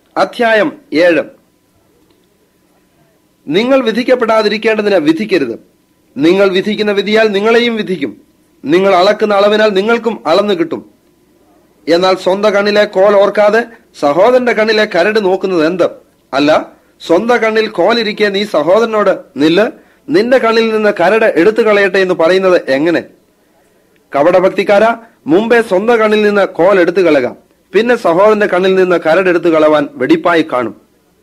അധ്യായം ഏഴ് നിങ്ങൾ വിധിക്കപ്പെടാതിരിക്കേണ്ടതിന് വിധിക്കരുത് നിങ്ങൾ വിധിക്കുന്ന വിധിയാൽ നിങ്ങളെയും വിധിക്കും നിങ്ങൾ അളക്കുന്ന അളവിനാൽ നിങ്ങൾക്കും അളന്നു കിട്ടും എന്നാൽ സ്വന്തം കണ്ണിലെ കോൽ ഓർക്കാതെ സഹോദരന്റെ കണ്ണിലെ കരട് നോക്കുന്നത് എന്ത് അല്ല സ്വന്തം കണ്ണിൽ കോലിരിക്കെ നീ സഹോദരനോട് നില്ല് നിന്റെ കണ്ണിൽ നിന്ന് കരട് എടുത്തു കളയട്ടെ എന്ന് പറയുന്നത് എങ്ങനെ കപടഭക്തിക്കാര മുമ്പേ സ്വന്തം കണ്ണിൽ നിന്ന് കോൽ എടുത്തു കളക പിന്നെ സഹോദരന്റെ കണ്ണിൽ നിന്ന് കരട് എടുത്തു കളവാൻ വെടിപ്പായി കാണും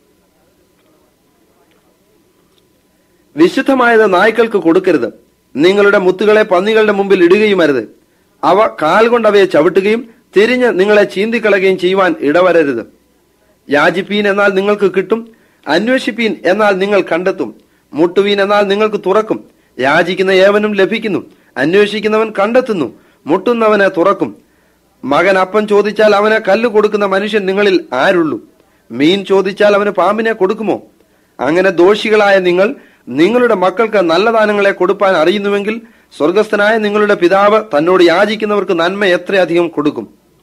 വിശുദ്ധമായത് നായ്ക്കൾക്ക് കൊടുക്കരുത് നിങ്ങളുടെ മുത്തുകളെ പന്നികളുടെ മുമ്പിൽ ഇടുകയുമരുത് അവ കാൽ കൊണ്ട് അവയെ ചവിട്ടുകയും തിരിഞ്ഞ് നിങ്ങളെ ചീന്തിക്കളയുകയും ചെയ്യുവാൻ ഇടവരരുത് യാചിപ്പീൻ എന്നാൽ നിങ്ങൾക്ക് കിട്ടും അന്വേഷിപ്പീൻ എന്നാൽ നിങ്ങൾ കണ്ടെത്തും മുട്ടുവീൻ എന്നാൽ നിങ്ങൾക്ക് തുറക്കും യാചിക്കുന്ന ഏവനും ലഭിക്കുന്നു അന്വേഷിക്കുന്നവൻ കണ്ടെത്തുന്നു മുട്ടുന്നവനെ തുറക്കും മകൻ അപ്പം ചോദിച്ചാൽ അവന് കല്ല് കൊടുക്കുന്ന മനുഷ്യൻ നിങ്ങളിൽ ആരുള്ളൂ മീൻ ചോദിച്ചാൽ അവന് പാമ്പിനെ കൊടുക്കുമോ അങ്ങനെ ദോഷികളായ നിങ്ങൾ നിങ്ങളുടെ മക്കൾക്ക് നല്ല ദാനങ്ങളെ കൊടുപ്പാൻ അറിയുന്നുവെങ്കിൽ സ്വർഗസ്ഥനായ നിങ്ങളുടെ പിതാവ് തന്നോട് യാചിക്കുന്നവർക്ക് നന്മ എത്രയധികം കൊടുക്കും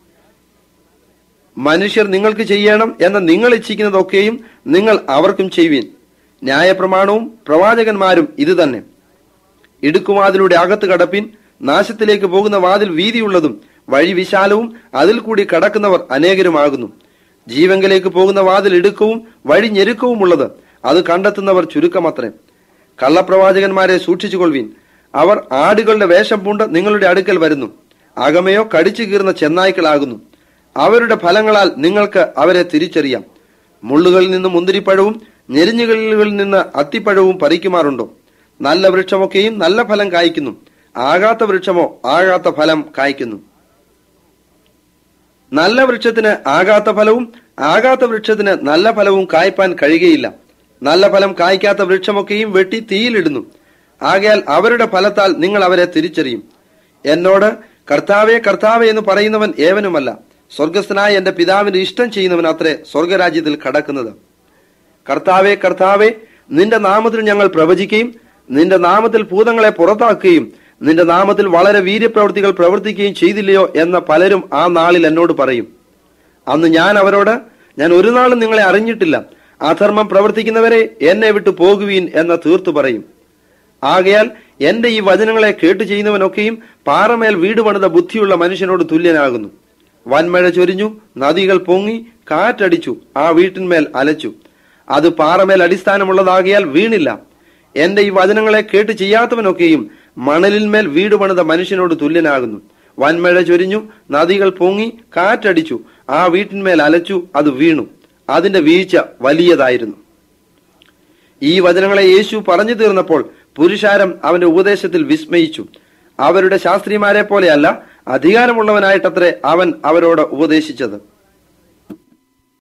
മനുഷ്യർ നിങ്ങൾക്ക് ചെയ്യണം എന്ന് നിങ്ങൾ ഇച്ഛിക്കുന്നതൊക്കെയും നിങ്ങൾ അവർക്കും ചെയ്യുവീൻ ന്യായപ്രമാണവും പ്രവാചകന്മാരും ഇത് തന്നെ ഇടുക്കുവാതിലൂടെ അകത്ത് കടപ്പിൻ നാശത്തിലേക്ക് പോകുന്ന വാതിൽ വീതിയുള്ളതും വഴി വിശാലവും അതിൽ കൂടി കടക്കുന്നവർ അനേകരുമാകുന്നു ജീവങ്കിലേക്ക് പോകുന്ന വാതിൽ ഇടുക്കവും വഴി ഞെരുക്കവുമുള്ളത് അത് കണ്ടെത്തുന്നവർ ചുരുക്കമത്രേ കള്ളപ്രവാചകന്മാരെ സൂക്ഷിച്ചുകൊള്ളുവീൻ അവർ ആടുകളുടെ വേഷം പൂണ്ട് നിങ്ങളുടെ അടുക്കൽ വരുന്നു അകമയോ കടിച്ചു കീറുന്ന ചെന്നായ്ക്കളാകുന്നു അവരുടെ ഫലങ്ങളാൽ നിങ്ങൾക്ക് അവരെ തിരിച്ചറിയാം മുള്ളുകളിൽ നിന്ന് മുന്തിരിപ്പഴവും ഞെരിഞ്ഞുകളിൽ നിന്ന് അത്തിപ്പഴവും പറിക്കുമാറുണ്ടോ നല്ല വൃക്ഷമൊക്കെയും നല്ല ഫലം കായ്ക്കുന്നു ആകാത്ത വൃക്ഷമോ ആകാത്ത ഫലം കായ്ക്കുന്നു നല്ല വൃക്ഷത്തിന് ആകാത്ത ഫലവും ആകാത്ത വൃക്ഷത്തിന് നല്ല ഫലവും കായ്പാൻ കഴിയുകയില്ല നല്ല ഫലം കായ്ക്കാത്ത വൃക്ഷമൊക്കെയും വെട്ടി തീയിലിടുന്നു ആകയാൽ അവരുടെ ഫലത്താൽ നിങ്ങൾ അവരെ തിരിച്ചറിയും എന്നോട് കർത്താവേ കർത്താവേ എന്ന് പറയുന്നവൻ ഏവനുമല്ല സ്വർഗസ്ഥനായ എന്റെ പിതാവിന്റെ ഇഷ്ടം ചെയ്യുന്നവൻ അത്രേ സ്വർഗരാജ്യത്തിൽ കടക്കുന്നത് കർത്താവേ കർത്താവേ നിന്റെ നാമത്തിൽ ഞങ്ങൾ പ്രവചിക്കുകയും നിന്റെ നാമത്തിൽ ഭൂതങ്ങളെ പുറത്താക്കുകയും നിന്റെ നാമത്തിൽ വളരെ വീര്യപ്രവൃത്തികൾ പ്രവർത്തിക്കുകയും ചെയ്തില്ലയോ എന്ന് പലരും ആ നാളിൽ എന്നോട് പറയും അന്ന് ഞാൻ അവരോട് ഞാൻ ഒരു നാളും നിങ്ങളെ അറിഞ്ഞിട്ടില്ല അധർമ്മം പ്രവർത്തിക്കുന്നവരെ എന്നെ വിട്ടു പോകുവീൻ എന്ന് തീർത്തു പറയും ആകയാൽ എന്റെ ഈ വചനങ്ങളെ കേട്ടു ചെയ്യുന്നവനൊക്കെയും പാറമേൽ വീട് പണിത ബുദ്ധിയുള്ള മനുഷ്യനോട് തുല്യനാകുന്നു വൻമഴ ചൊരിഞ്ഞു നദികൾ പൊങ്ങി കാറ്റടിച്ചു ആ വീട്ടിന്മേൽ അലച്ചു അത് പാറമേൽ അടിസ്ഥാനമുള്ളതാകിയാൽ വീണില്ല എന്റെ ഈ വചനങ്ങളെ കേട്ട് ചെയ്യാത്തവനൊക്കെയും മണലിന്മേൽ വീട് പണിത മനുഷ്യനോട് തുല്യനാകുന്നു വൻമഴ ചൊരിഞ്ഞു നദികൾ പൊങ്ങി കാറ്റടിച്ചു ആ വീട്ടിന്മേൽ അലച്ചു അത് വീണു അതിന്റെ വീഴ്ച വലിയതായിരുന്നു ഈ വചനങ്ങളെ യേശു പറഞ്ഞു തീർന്നപ്പോൾ പുരുഷാരം അവന്റെ ഉപദേശത്തിൽ വിസ്മയിച്ചു അവരുടെ ശാസ്ത്രിമാരെ പോലെയല്ല അധികാരമുള്ളവനായിട്ടത്രേ അവൻ അവരോട് ഉപദേശിച്ചത്